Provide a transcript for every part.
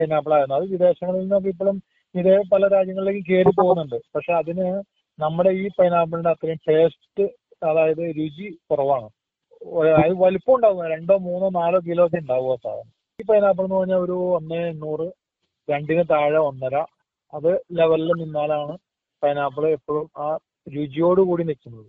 pineapple ആയിരുന്നു അത് വിദേശങ്ങളിൽ നിന്നൊക്കെ ഇപ്പോഴും ഇതേ പല രാജ്യങ്ങളിലേക്കും കയറി പോകുന്നുണ്ട് പക്ഷെ അതിന് നമ്മുടെ ഈ പൈനാപ്പിളിന്റെ അത്രയും ടേസ്റ്റ് അതായത് രുചി കുറവാണ് ഒരു- അത് വലിപ്പം ഉണ്ടാവും രണ്ടോ മൂന്നോ നാലോ കിലോ ഒക്കെ ഉണ്ടാവും ആ സാധനം ഈ പൈനാപ്പിൾ എന്ന് പറഞ്ഞാൽ ഒരു ഒന്ന് എണ്ണൂറ് രണ്ടിന് താഴെ ഒന്നര അത് ലെവലിൽ നിന്നാലാണ് പൈനാപ്പിൾ എപ്പോഴും ആ രുചിയോട് കൂടി നിൽക്കുന്നത്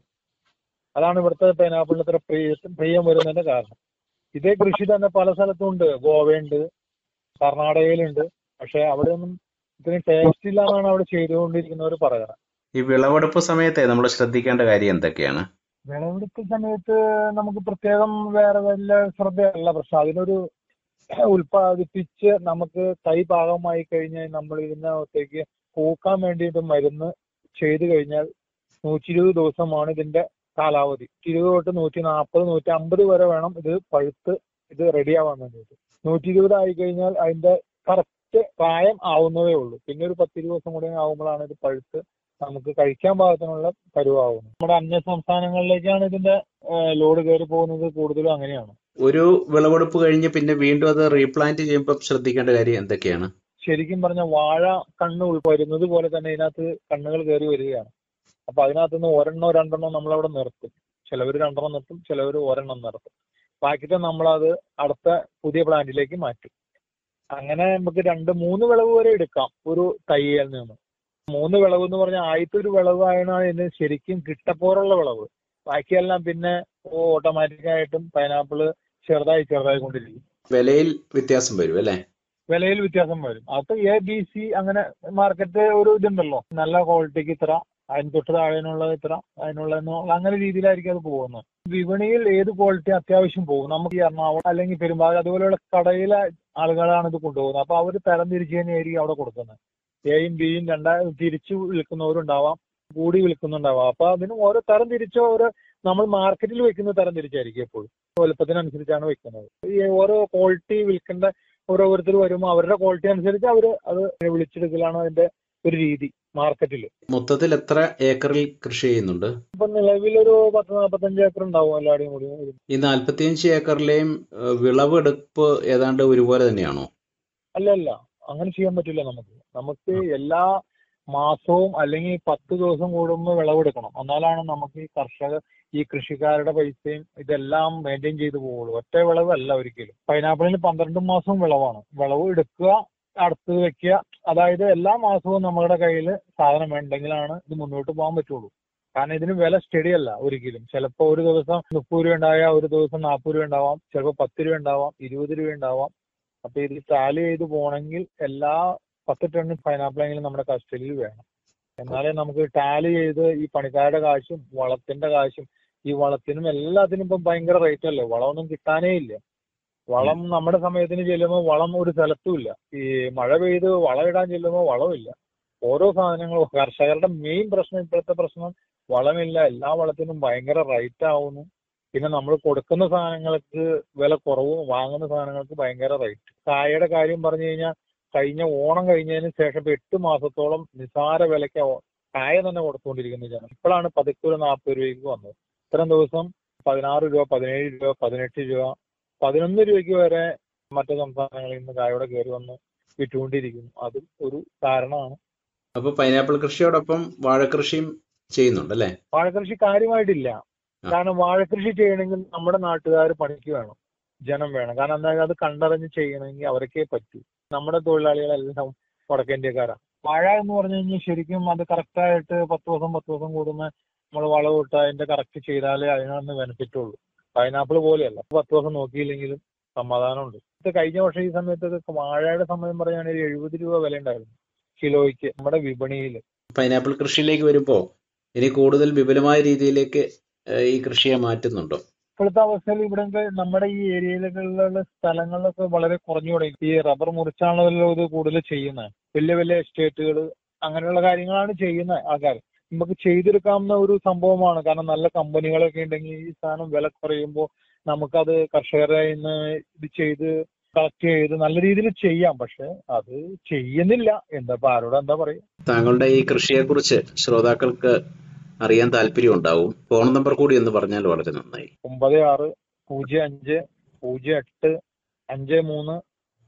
അതാണ് ഇവിടുത്തെ പൈനാപ്പിളിന് ഇത്ര പ്രിയ പ്രിയം വരുന്നതിന്റെ കാരണം ഇതേ കൃഷി തന്നെ പല സ്ഥലത്തും ഉണ്ട് ഗോവയുണ്ട് കർണാടകയിലുണ്ട് പക്ഷെ അവിടെയൊന്നും ഇത്രയും ടേസ്റ്റ് ഇല്ല എന്നാണ് അവിടെ ചെയ്തുകൊണ്ടിരിക്കുന്നവർ പറയുന്നത് ഈ വിളവെടുപ്പ് സമയത്തെ നമ്മൾ ശ്രദ്ധിക്കേണ്ട കാര്യം എന്തൊക്കെയാണ് വിളവെടുപ്പ് സമയത്ത് നമുക്ക് പ്രത്യേകം വേറെ വല്ല ശ്രദ്ധയല്ല പ്രശ്നം അതിനൊരു ഉൽപ്പാദിപ്പിച്ച് നമുക്ക് തൈ പാകമായി കഴിഞ്ഞാൽ നമ്മൾ ഇതിനകത്തേക്ക് പൂക്കാൻ വേണ്ടിയിട്ട് മരുന്ന് ചെയ്തു കഴിഞ്ഞാൽ നൂറ്റി ഇരുപത് ദിവസമാണ് ഇതിന്റെ കാലാവധി ഇരുപത് തൊട്ട് നൂറ്റി നാൽപ്പത് നൂറ്റി അമ്പത് വരെ വേണം ഇത് പഴുത്ത് ഇത് റെഡിയാവാൻ വേണ്ടിയിട്ട് നൂറ്റി ഇരുപത് ആയി കഴിഞ്ഞാൽ അതിന്റെ കറക്റ്റ് പ്രായം ആവുന്നതേ ഉള്ളൂ പിന്നെ ഒരു പത്തിരുപത് ദിവസം കൂടി ആവുമ്പോഴാണ് ഇത് പഴുത്ത് നമുക്ക് കഴിക്കാൻ പാകത്തിനുള്ള പരുവാകുന്നത് നമ്മുടെ അന്യ സംസ്ഥാനങ്ങളിലേക്കാണ് ഇതിന്റെ ലോഡ് കയറി പോകുന്നത് കൂടുതലും അങ്ങനെയാണ് ഒരു വിളവെടുപ്പ് കഴിഞ്ഞ് പിന്നെ വീണ്ടും അത് റീപ്ലാന്റ് ചെയ്യുമ്പോൾ ശ്രദ്ധിക്കേണ്ട കാര്യം എന്തൊക്കെയാണ് ശരിക്കും പറഞ്ഞ വാഴ കണ്ണ് ഉൾ- വരുന്നത് പോലെ തന്നെ ഇതിനകത്ത് കണ്ണുകൾ കയറി വരികയാണ് അപ്പൊ അതിനകത്ത് നിന്ന് ഒരെണ്ണോ രണ്ടെണ്ണോ നമ്മളവിടെ നിർത്തും ചിലവർ രണ്ടെണ്ണം നിർത്തും ചിലവർ ഒരെണ്ണം നിർത്തും ബാക്കിത്തെ നമ്മളത് അടുത്ത പുതിയ പ്ലാന്റിലേക്ക് മാറ്റും അങ്ങനെ നമുക്ക് രണ്ട് മൂന്ന് വിളവ് വരെ എടുക്കാം ഒരു തയ്യൽ നിന്ന് മൂന്ന് വിളവ് എന്ന് പറഞ്ഞാൽ ആദ്യത്തെ ഒരു വിളവാണ് ഇതിന് ശരിക്കും കിട്ടപ്പോറുള്ള വിളവ് ബാക്കിയെല്ലാം പിന്നെ ഓട്ടോമാറ്റിക് ആയിട്ടും പൈനാപ്പിള് ചെറുതായി ചെറുതായി കൊണ്ടിരിക്കും വിലയിൽ വ്യത്യാസം വരും അല്ലേ വിലയിൽ വ്യത്യാസം വരും അത് എ ബി സി അങ്ങനെ മാർക്കറ്റ് ഒരു ഇതുണ്ടല്ലോ നല്ല ക്വാളിറ്റിക്ക് ഇത്ര അതിന് തൊട്ട് താഴെയുള്ള ഇത്ര അതിനുള്ള അങ്ങനെ രീതിയിലായിരിക്കും അത് പോകുന്നത് വിപണിയിൽ ഏത് ക്വാളിറ്റി അത്യാവശ്യം പോകും നമുക്ക് ഈ എറണാകുളം അല്ലെങ്കിൽ പെരുമ്പാവൂർ അതുപോലെയുള്ള കടയിലെ ആളുകളാണ് ഇത് കൊണ്ടുപോകുന്നത് അപ്പൊ അവർ തരം തിരിച്ചു തന്നെയായിരിക്കും അവിടെ കൊടുക്കുന്നത് എയും ബിയും രണ്ടാ തിരിച്ചു വിൽക്കുന്നവരുണ്ടാവാം കൂടി വിൽക്കുന്നുണ്ടാവാം അപ്പൊ അതിന് ഓരോ തരം തിരിച്ച് ഓരോ നമ്മൾ മാർക്കറ്റിൽ വെക്കുന്ന തരം തിരിച്ചായിരിക്കും എപ്പോഴും വലുപ്പത്തിനനുസരിച്ചാണ് വെക്കുന്നത് ഈ ഓരോ ക്വാളിറ്റി വിൽക്കേണ്ട ഓരോരുത്തർ വരുമ്പോൾ അവരുടെ ക്വാളിറ്റി അനുസരിച്ച് അവർ അത് വിളിച്ചെടുക്കലാണ് അതിന്റെ ഒരു രീതി മാർക്കറ്റിൽ മൊത്തത്തിൽ എത്ര ഏക്കറിൽ കൃഷി ചെയ്യുന്നുണ്ട് ഇപ്പൊ നിലവിലൊരു പത്ത് നാൽപ്പത്തഞ്ച് ഏക്കർ ഉണ്ടാവും എല്ലാവരുടെയും കൂടി ഈ നാൽപ്പത്തിയഞ്ച് ഏക്കറിലെയും ഏഹ്, വിളവെടുപ്പ് ഏതാണ്ട് ഒരുപോലെ തന്നെയാണോ അല്ല അല്ല അങ്ങനെ ചെയ്യാൻ പറ്റില്ല നമുക്ക് നമുക്ക് എല്ലാ മാസവും അല്ലെങ്കിൽ പത്ത് ദിവസം കൂടുമ്പോൾ വിളവെടുക്കണം എന്നാലാണ് നമുക്ക് ഈ കർഷക ഈ കൃഷിക്കാരുടെ പൈസയും ഇതെല്ലാം മെയിൻറ്റെയിൻ ചെയ്തു പോകുള്ളൂ ഒറ്റ വിളവല്ല ഒരിക്കലും പൈനാപ്പിളിന് പന്ത്രണ്ട് മാസവും വിളവാണ് വിളവ് എടുക്കുക അടുത്ത് വെക്കുക അതായത് എല്ലാ മാസവും നമ്മുടെ കയ്യിൽ സാധനം ഉണ്ടെങ്കിലാണ് ഇത് മുന്നോട്ട് പോകാൻ പറ്റുള്ളൂ കാരണം ഇതിന് വില സ്റ്റഡി അല്ല ഒരിക്കലും ചിലപ്പോൾ ഒരു ദിവസം മുപ്പത് രൂപ ഉണ്ടായാൽ ഒരു ദിവസം നാൽപ്പത് രൂപ ഉണ്ടാവാം ചിലപ്പോൾ പത്ത് രൂപ ഉണ്ടാവാം ഇരുപത് രൂപ ഉണ്ടാവാം അപ്പൊ ഇത് ടാലി ചെയ്ത് പോകണമെങ്കിൽ എല്ലാ പത്ത് ടണ്ണ് പൈനാപ്പിളെങ്കിലും നമ്മുടെ കസ്റ്റഡിയിൽ വേണം എന്നാലേ നമുക്ക് ടാലി ചെയ്ത് ഈ പണിക്കാരുടെ കാശും വളത്തിന്റെ കാശും ഈ വളത്തിനും എല്ലാത്തിനും ഇപ്പം ഭയങ്കര റേറ്റ് അല്ലേ വളമൊന്നും കിട്ടാനേ ഇല്ല വളം നമ്മുടെ സമയത്തിന് ചെല്ലുമ്പോൾ വളം ഒരു സ്ഥലത്തും ഇല്ല ഈ മഴ പെയ്ത് വളം ഇടാൻ ചെല്ലുമ്പോൾ വളമില്ല ഓരോ സാധനങ്ങളും കർഷകരുടെ മെയിൻ പ്രശ്നം ഇപ്പോഴത്തെ പ്രശ്നം വളമില്ല എല്ലാ വളത്തിനും ഭയങ്കര റേറ്റ് ആവുന്നു പിന്നെ നമ്മൾ കൊടുക്കുന്ന സാധനങ്ങൾക്ക് വില കുറവും വാങ്ങുന്ന സാധനങ്ങൾക്ക് ഭയങ്കര റേറ്റ് കായയുടെ കാര്യം പറഞ്ഞു കഴിഞ്ഞാൽ കഴിഞ്ഞ ഓണം കഴിഞ്ഞതിന് ശേഷം ഇപ്പൊ എട്ട് മാസത്തോളം നിസാര വിലയ്ക്ക് ഓ- കായ തന്നെ കൊടുത്തുകൊണ്ടിരിക്കുന്ന ജനം ഇപ്പോഴാണ് പതുക്കെ ഒരു നാൽപ്പത് രൂപയ്ക്ക് വന്നത് ഇത്രയും ദിവസം പതിനാറ് രൂപ പതിനേഴ് രൂപ പതിനെട്ട് രൂപ പതിനൊന്ന് രൂപയ്ക്ക് വരെ മറ്റു സംസ്ഥാനങ്ങളിൽ നിന്ന് കായയുടെ കയറി വന്ന് വിറ്റുകൊണ്ടിരിക്കുന്നു അതും ഒരു കാരണമാണ് അപ്പൊ പൈനാപ്പിൾ കൃഷിയോടൊപ്പം വാഴക്കൃഷിയും ചെയ്യുന്നുണ്ട് അല്ലേ വാഴകൃഷി കാര്യമായിട്ടില്ല കാരണം വാഴകൃഷി ചെയ്യണമെങ്കിൽ നമ്മുടെ നാട്ടുകാർ പണിക്ക് വേണം ജനം വേണം കാരണം എന്താ അത് കണ്ടറിഞ്ഞ് ചെയ്യണമെങ്കിൽ അവർക്കേ പറ്റൂ നമ്മുടെ തൊഴിലാളികളെല്ലാം വടക്കേന്ത്യക്കാരാണ് വാഴ എന്ന് പറഞ്ഞു കഴിഞ്ഞാൽ ശരിക്കും അത് കറക്റ്റായിട്ട് പത്ത് ദിവസം പത്ത് ദിവസം കൂടുമ്പോൾ നമ്മൾ വളമിട്ട് അതിന്റെ കറക്റ്റ് ചെയ്താലേ അതിനൊന്ന് ബെനിഫിറ്റ് ഉള്ളൂ പൈനാപ്പിൾ പോലെയല്ല പത്ത് ദിവസം നോക്കിയില്ലെങ്കിലും സമാധാനമുണ്ട് ഇത് കഴിഞ്ഞ വർഷം ഈ സമയത്തൊക്കെ വാഴയുടെ സമയം പറയുകയാണെങ്കിൽ എഴുപത് രൂപ വില ഉണ്ടായിരുന്നു കിലോയ്ക്ക് നമ്മുടെ വിപണിയിൽ പൈനാപ്പിൾ കൃഷിയിലേക്ക് വരുമ്പോ ഇനി കൂടുതൽ വിപുലമായ രീതിയിലേക്ക് ഏഹ്, ഈ കൃഷിയെ മാറ്റുന്നുണ്ടോ ഇപ്പോഴത്തെ അവസ്ഥയിൽ ഇവിടെ നമ്മുടെ ഈ ഏരിയയിലുള്ള സ്ഥലങ്ങളിലൊക്കെ വളരെ കുറഞ്ഞു തുടങ്ങി ഈ റബ്ബർ മുറിച്ചാണല്ലോ ഇത് കൂടുതൽ ചെയ്യുന്നത് വലിയ വലിയ എസ്റ്റേറ്റുകൾ അങ്ങനെയുള്ള കാര്യങ്ങളാണ് ചെയ്യുന്ന ആൾക്കാർ നമുക്ക് ചെയ്തെടുക്കാവുന്ന ഒരു സംഭവമാണ് കാരണം നല്ല കമ്പനികളൊക്കെ ഉണ്ടെങ്കിൽ ഈ സാധനം വില കുറയുമ്പോൾ നമുക്കത് കർഷകരെ ഇന്ന് ഇത് ചെയ്ത് കളക്ട് ചെയ്ത് നല്ല രീതിയിൽ ചെയ്യാം പക്ഷെ അത് ചെയ്യുന്നില്ല എന്താ ഇപ്പൊ ആരോട് എന്താ പറയുക താങ്കളുടെ ഈ കൃഷിയെക്കുറിച്ച് ശ്രോതാക്കൾക്ക് അറിയാൻ താല്പര്യം ഉണ്ടാവും ഫോൺ നമ്പർ കൂടി എന്ന് പറഞ്ഞാൽ വളരെ നന്നായി ഒമ്പത് ആറ് പൂജ്യം അഞ്ച് പൂജ്യം എട്ട് അഞ്ച് മൂന്ന്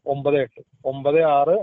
ഒമ്പത് എട്ട് ഒമ്പത് ആറ്